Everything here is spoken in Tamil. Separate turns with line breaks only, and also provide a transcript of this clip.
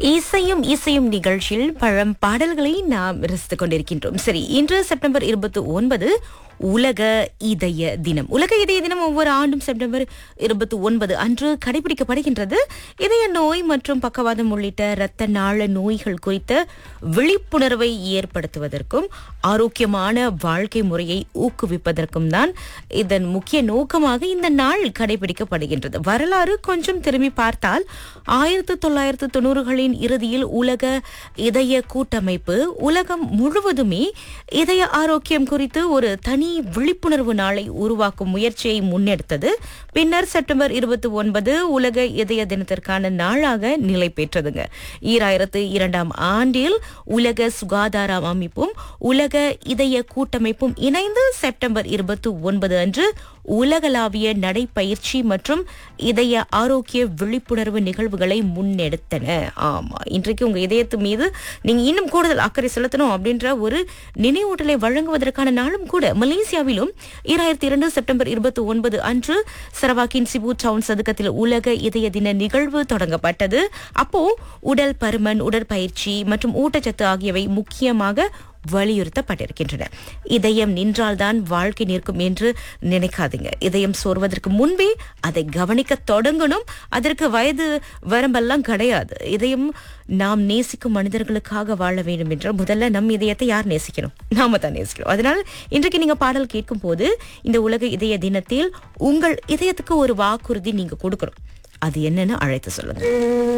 இசையும் இசையும் நிகழ்ச்சியில் பழம் பாடல்களை நாம் ரசித்துக் கொண்டிருக்கின்றோம் சரி இன்று செப்டம்பர் இருபத்தி ஒன்பது உலக இதய தினம் உலக இதய தினம் ஒவ்வொரு ஆண்டும் செப்டம்பர் இருபத்தி ஒன்பது அன்று கடைபிடிக்கப்படுகின்றது இதய நோய் மற்றும் பக்கவாதம் உள்ளிட்ட இரத்த நாள நோய்கள் குறித்த விழிப்புணர்வை ஏற்படுத்துவதற்கும் ஆரோக்கியமான வாழ்க்கை முறையை ஊக்குவிப்பதற்கும் தான் இதன் முக்கிய நோக்கமாக இந்த நாள் கடைபிடிக்கப்படுகின்றது வரலாறு கொஞ்சம் திரும்பி பார்த்தால் ஆயிரத்தி தொள்ளாயிரத்து தொண்ணூறுகளின் இறுதியில் உலக இதய கூட்டமைப்பு உலகம் முழுவதுமே இதய ஆரோக்கியம் குறித்து ஒரு தனி விழிப்புணர்வு நாளை உருவாக்கும் முயற்சியை முன்னெடுத்தது பின்னர் செப்டம்பர் இருபத்தி ஒன்பது உலக இதய தினத்திற்கான நாளாக நிலை பெற்றதுங்க ஈராயிரத்து இரண்டாம் ஆண்டில் உலக சுகாதார அமைப்பும் உலக இதய கூட்டமைப்பும் இணைந்து செப்டம்பர் இருபத்தி ஒன்பது அன்று உலகளாவிய நடைப்பயிற்சி மற்றும் இதய ஆரோக்கிய விழிப்புணர்வு நிகழ்வுகளை முன்னெடுத்தன ஆமா இன்றைக்கு உங்க இதயத்து மீது நீங்க இன்னும் கூடுதல் அக்கறை செலுத்தணும் அப்படின்ற ஒரு நினைவூட்டலை வழங்குவதற்கான நாளும் கூட மலேசியாவிலும் ஈராயிரத்தி இரண்டு செப்டம்பர் இருபத்தி ஒன்பது அன்று சரவாக்கின் சிபு டவுன் சதுக்கத்தில் உலக இதய தின நிகழ்வு தொடங்கப்பட்டது அப்போ உடல் பருமன் உடற்பயிற்சி மற்றும் ஊட்டச்சத்து ஆகியவை முக்கியமாக வலியுறுத்தப்பட்டிருக்கின்றன இதயம் நின்றால்தான் வாழ்க்கை நிற்கும் என்று நினைக்காதீங்க இதயம் சோர்வதற்கு முன்பே அதை கவனிக்க தொடங்கணும் அதற்கு வயது வரம்பெல்லாம் கிடையாது இதயம் நாம் நேசிக்கும் மனிதர்களுக்காக வாழ வேண்டும் என்ற முதல்ல நம் இதயத்தை யார் நேசிக்கணும் நாம தான் நேசிக்கணும் அதனால் இன்றைக்கு நீங்க பாடல் கேட்கும் போது இந்த உலக இதய தினத்தில் உங்கள் இதயத்துக்கு ஒரு வாக்குறுதி நீங்க கொடுக்கணும் அது என்னன்னு அழைத்து சொல்லுங்க